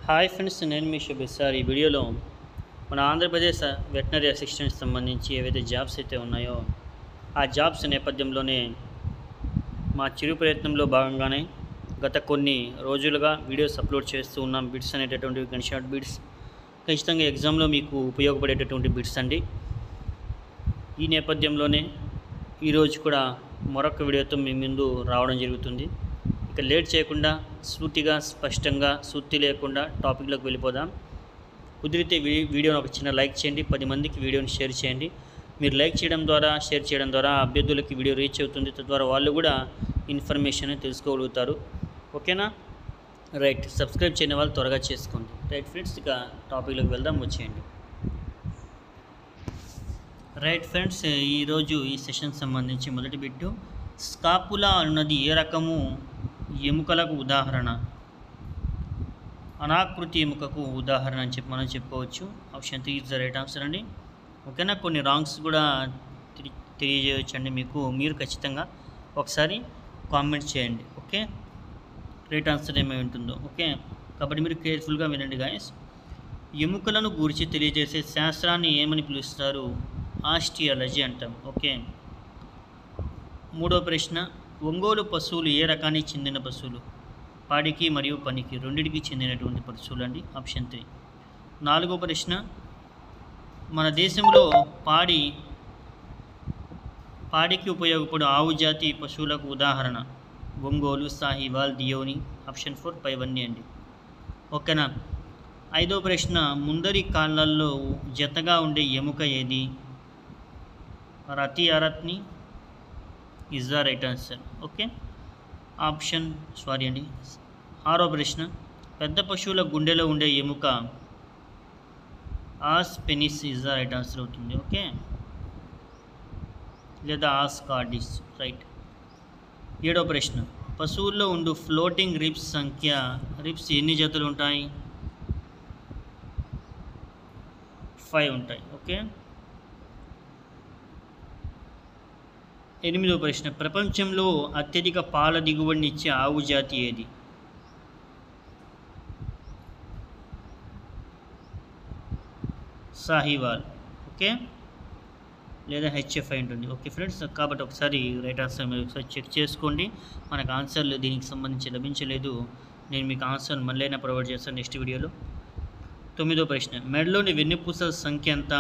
hi friends నేను మీ Shabbir sir ఈ వీడియోలో మన ఆంధ్రప్రదేశ్ వెటనరీ అసిస్టెంట్ సంబంధించి ఏవైతే జాబ్స్ అయితే ఉన్నాయో ఆ జాబ్స్ నేపథ్యంలోనే మా చిరు ప్రయత్నంలో భాగంగానే గత కొన్ని రోజులుగా వీడియోస్ అప్లోడ్ చేస్తూ ఉన్నాం బిట్స్ అనేటటువంటి గన్ షాట్ బిట్స్ ఖచ్చితంగా ఎగ్జామ్లో మీకు ఉపయోగపడేటటువంటి బిట్స్ అండి ఈ నేపథ్యంలోనే ఈరోజు కూడా మరొక వీడియోతో మీ ముందు రావడం జరుగుతుంది ఇక లేట్ చేయకుండా సూటిగా స్పష్టంగా సూతి లేకుండా టాపిక్లోకి వెళ్ళిపోదాం కుదిరితే వీ వీడియోని ఒక చిన్న లైక్ చేయండి పది మందికి వీడియోని షేర్ చేయండి మీరు లైక్ చేయడం ద్వారా షేర్ చేయడం ద్వారా అభ్యర్థులకి వీడియో రీచ్ అవుతుంది తద్వారా వాళ్ళు కూడా ఇన్ఫర్మేషన్ తెలుసుకోగలుగుతారు ఓకేనా రైట్ సబ్స్క్రైబ్ చేయని వాళ్ళు త్వరగా చేసుకోండి రైట్ ఫ్రెండ్స్ ఇక టాపిక్లోకి వెళ్దాం వచ్చేయండి రైట్ ఫ్రెండ్స్ ఈరోజు ఈ సెషన్ సంబంధించి మొదటి బిట్టు స్కాపులా అన్నది ఏ రకము ఎముకలకు ఉదాహరణ అనాకృతి ఎముకకు ఉదాహరణ అని చెప్పి మనం చెప్పుకోవచ్చు option three is the right answer అండి ఓకేనా కొన్ని రాంగ్స్ కూడా తెలి- తెలియజేయవచ్చు అండి మీకు మీరు ఖచ్చితంగా ఒకసారి కామెంట్ చేయండి ఓకే రైట్ ఆన్సర్ ఏమై ఉంటుందో ఓకే కాబట్టి మీరు కేర్ఫుల్గా వినండి గాయస్ ఎముకలను గురించి తెలియజేసే శాస్త్రాన్ని ఏమని పిలుస్తారు ఆస్టియాలజీ అంటాం ఓకే మూడో ప్రశ్న ఒంగోలు పశువులు ఏ రకానికి చెందిన పశువులు పాడికి మరియు పనికి రెండిటికి చెందినటువంటి పశువులు అండి ఆప్షన్ త్రీ నాలుగో ప్రశ్న మన దేశంలో పాడి పాడికి ఉపయోగపడే ఆవు జాతి పశువులకు ఉదాహరణ ఒంగోలు సాహివాల్ దియోని ఆప్షన్ ఫోర్ పైవన్నీ అండి ఓకేనా ఐదో ప్రశ్న ముందరి కాళ్ళల్లో జతగా ఉండే ఎముక ఏది రతి అరత్ని is the right answer okay option sorry అండి ఆరో ప్రశ్న పెద్ద పశువుల గుండెలో ఉండే ఎముక ఆస్ పెనిస్ ఇస్ ద రైట్ ఆన్సర్ అవుతుంది ఓకే లేదా ఆస్ కార్డిస్ రైట్ ఏడో ప్రశ్న పశువుల్లో ఉండు ఫ్లోటింగ్ రిబ్స్ సంఖ్య రిబ్స్ ఎన్ని జతలు ఉంటాయి ఫైవ్ ఉంటాయి ఓకే ఎనిమిదో ప్రశ్న ప్రపంచంలో అత్యధిక పాల దిగుబడినిచ్చే ఆవు జాతి ఏది సాహివాల్ ఓకే లేదా హెచ్ఎఫ్ఐ ఉంటుంది ఓకే ఫ్రెండ్స్ కాబట్టి ఒకసారి రైట్ ఆన్సర్ మీరు ఒకసారి చెక్ చేసుకోండి మనకు ఆన్సర్లు దీనికి సంబంధించి లభించలేదు నేను మీకు ఆన్సర్ మళ్ళీ ప్రొవైడ్ చేస్తాను నెక్స్ట్ వీడియోలో తొమ్మిదో ప్రశ్న మెడలోని వెన్నుపూసల సంఖ్య ఎంత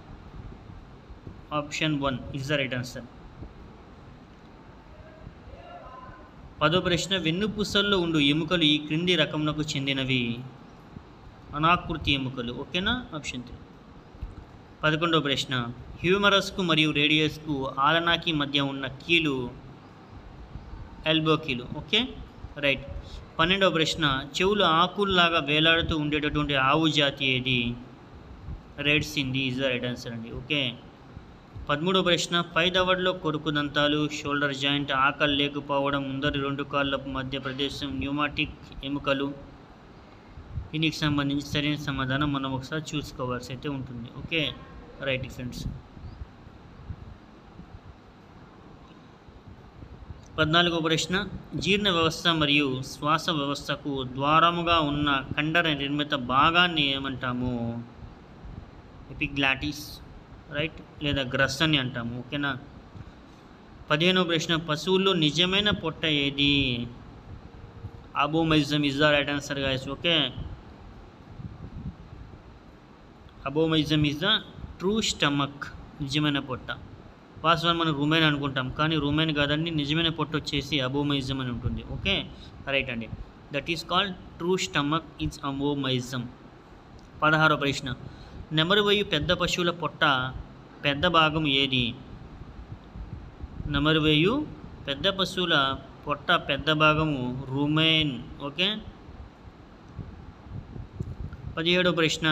option one is the right answer పదో ప్రశ్న వెన్నుపూసల్లో ఉండు ఎముకలు ఈ క్రింది రకమునకు చెందినవి అనాకృతి ఎముకలు ఓకేనా ఆప్షన్ త్రీ పదకొండవ ప్రశ్న హ్యూమరస్కు మరియు రేడియస్కు ఆలనాకి మధ్య ఉన్న కీలు ఎల్బో కీలు ఓకే రైట్ పన్నెండవ ప్రశ్న చెవులు ఆకుల్లాగా వేలాడుతూ ఉండేటటువంటి ఆవు జాతి ఏది red Sindhi is the right answer అండి ఓకే పదమూడవ ప్రశ్న పై దవడలో కొరుకు దంతాలు షోల్డర్ జాయింట్ ఆకలి లేకపోవడం ముందరి రెండు కాళ్ళ మధ్య ప్రదేశం న్యూమాటిక్ ఎముకలు దీనికి సంబంధించి సరైన సమాధానం మనం ఒకసారి చూసుకోవాల్సి అయితే ఉంటుంది ఓకే రైట్ ఫ్రెండ్స్ పద్నాలుగో ప్రశ్న జీర్ణ వ్యవస్థ మరియు శ్వాస వ్యవస్థకు ద్వారముగా ఉన్న కండర నిర్మిత భాగాన్ని ఏమంటాము ఎపిగ్లాటిస్ రైట్ లేదా గ్రస్ అని అంటాము ఓకేనా పదిహేనో ప్రశ్న పశువుల్లో నిజమైన పొట్ట ఏది abomasum is the right answer guys okay abomasum is the true stomach నిజమైన పొట్ట వాస్తవాన్ని మనం రూమెన్ అనుకుంటాం కానీ రూమెన్ కాదండి నిజమైన పొట్ట వచ్చేసి అబోమైజం అని ఉంటుంది ఓకే రైట్ అండి that is called true stomach it's abomasum పదహారో ప్రశ్న నెమరువయ్యు పెద్ద పశువుల పొట్ట పెద్ద భాగం ఏది నెమరువేయు పెద్ద పశువుల పొట్ట పెద్ద భాగము రుమెన్ ఓకే పదిహేడో ప్రశ్న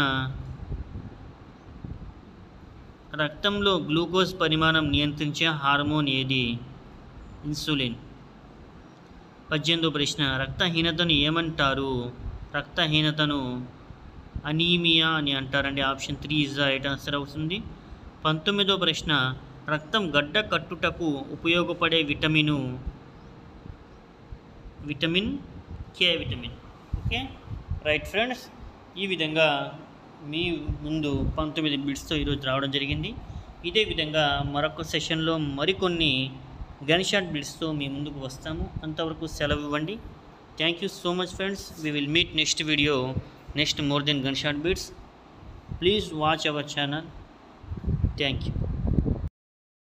రక్తంలో గ్లూకోజ్ పరిమాణం నియంత్రించే హార్మోన్ ఏది ఇన్సులిన్ పద్దెనిమిదో ప్రశ్న రక్తహీనతను ఏమంటారు రక్తహీనతను అనీమియా అని అంటారండి option three is the right answer అవుతుంది పంతొమ్మిదో ప్రశ్న రక్తం గడ్డ కట్టుటకు ఉపయోగపడే vitamin vitamin K vitamin okay right friends ఈ విధంగా మీ ముందు పంతొమ్మిది బిట్స్తో ఈరోజు రావడం జరిగింది ఇదే విధంగా మరొక సెషన్లో మరికొన్ని గన్ షాట్ బిట్స్తో మీ ముందుకు వస్తాము అంతవరకు సెలవు ఇవ్వండి thank you so much friends we will meet next video next more then gun shot bits please watch our channel thank you